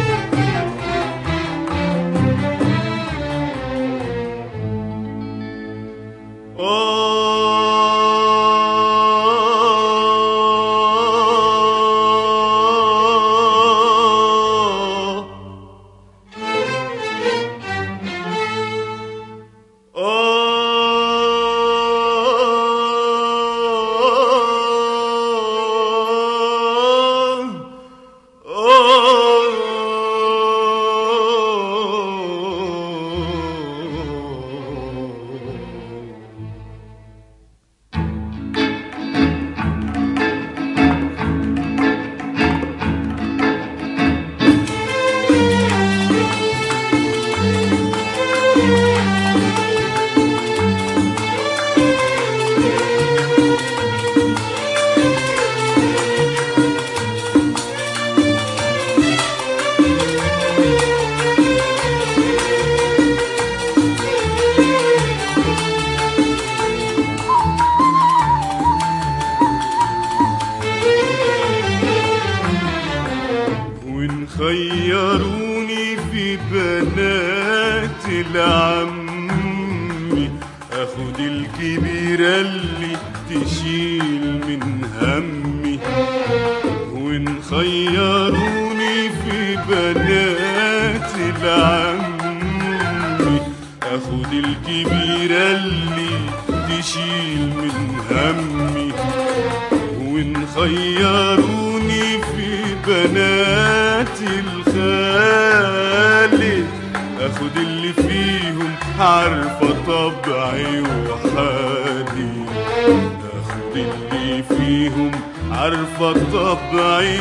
وإن خيروني في بنات العمي اخد الكبيرة اللي تشيل من همي وإن خيروني في بنات العمي اخد الكبيرة اللي تشيل من همي وإن خيروني في بنات الخالي اخد اللي فيهم عارفة طبعي وحالي اخد اللي فيهم عارفة طبعي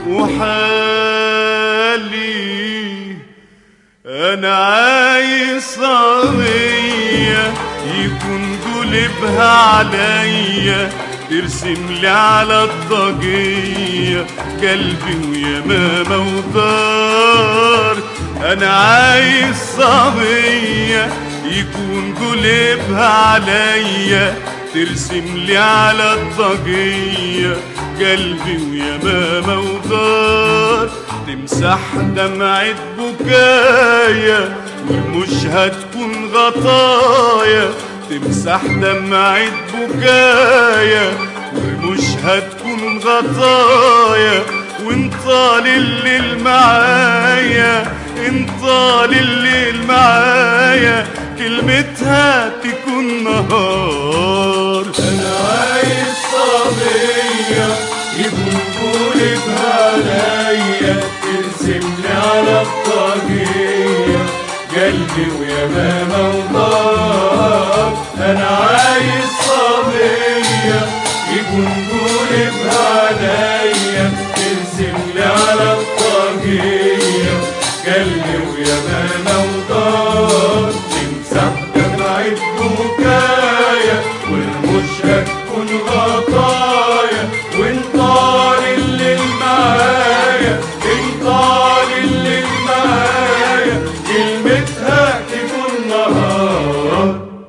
وحالي انا عايز صبية يكون قلبها عليا ترسم لي على الضجية قلبي ويمامة ودار انا عايز صبية يكون قلبها عليا ترسم لي على الضجية قلبي ويمامة ودار تمسح دمعة بكايا والمش هتكون غطايا تمسح دمعة بكايا ومش هتكون غطايا وانطال الليل معايا انطال الليل معايا كلمتها تكون نهار انا عايز صبية يكون قلبها عليا ترسم لي على الطاقية قلبي ويمامة ونار انا عايز صبية يكون قلبها عليا ترسم لي على الطاقية قلبي ويمامة ونار تمسح دمعة بكايا والمش هتكون غطايا وانطال الليل معايا انطال الليل معايا كلمتها تكون نهار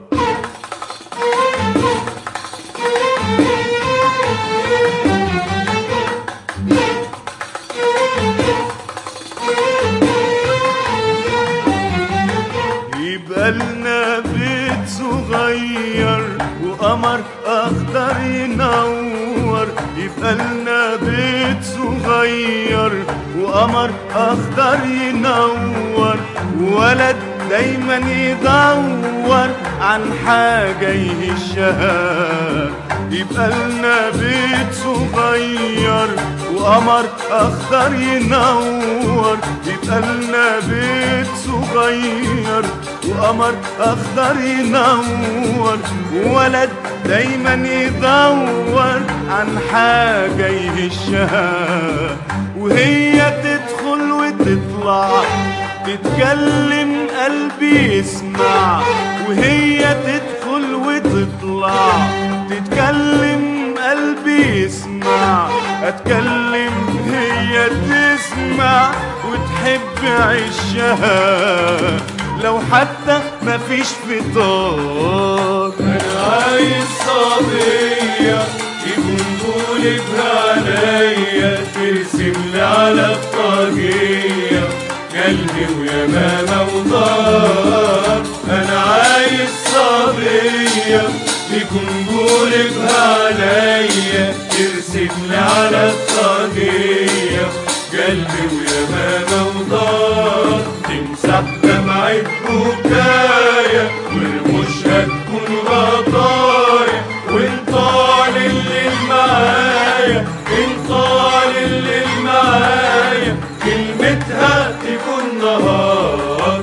يبقى لنا بيت صغير وقمر اخضر ينور يبقى لنا بيت صغير وقمر اخضر ينور ولد دايما يدور عن حاجة يهشها يبقى لنا بيت صغير وقمر اخضر ينور يبقى لنا بيت صغير وقمر اخضر ينور ولد دايما يدور عن حاجة يهشها وهي تدخل وتطلع تتكلم قلبي يسمع وهي تدخل وتطلع تتكلم قلبي يسمع اتكلم هي تسمع وتحب عشها لو حتى مفيش فطار انا عايز صبية يكون قلبها عليا ترسم لي على الطاقية قلبي ويمامة ودار انا عايز صبية يكون قولبها عليا ترسمني على الطاقية قلبي ويمامة ودار تمسح دمعة بكايا والمشهد تكون غطايا وانت طال الليل معايا انت طال الليل معايا كلمتها تكون نهار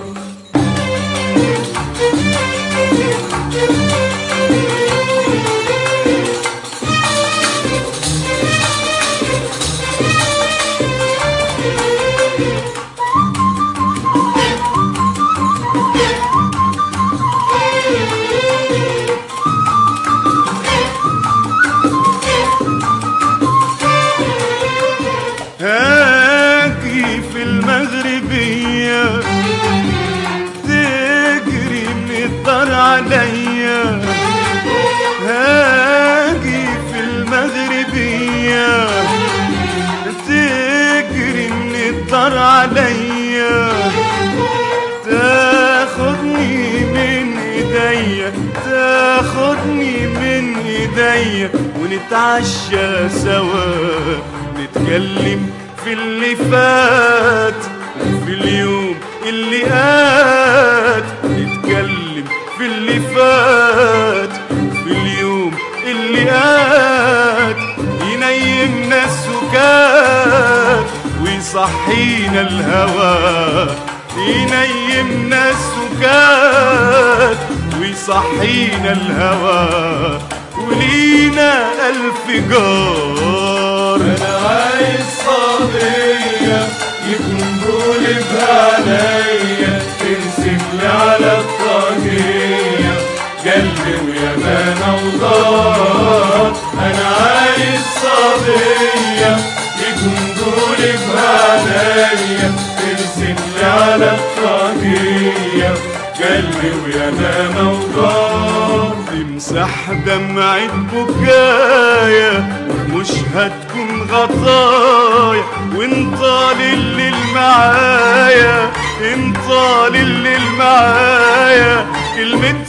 هاجي في المغربية تجري من الدار عليا هاجي في المغربية تجري من الدار عليا تاخدني من ايديا تاخدني من ايديا ونتعشى سوا نتكلم في اللي فات وفي اليوم اللي قات نتكلم في اللي فات وفي اليوم اللي قات ينيمنا السكات ويصحينا الهوى ينيمنا السكات ويصحينا الهوى ولينا ألف جار انا عايز صبية يكون قولبها عليا ترسمني على الطاقية قلبي ويمانة ودار انا عايز صبية يكون قولبها عليا ترسمني على الطاقية قلبي ويمامة ودار تمسح دمعة بكايا مش هتكون غطايا وانت الليل معايا انت الليل معايا كلمة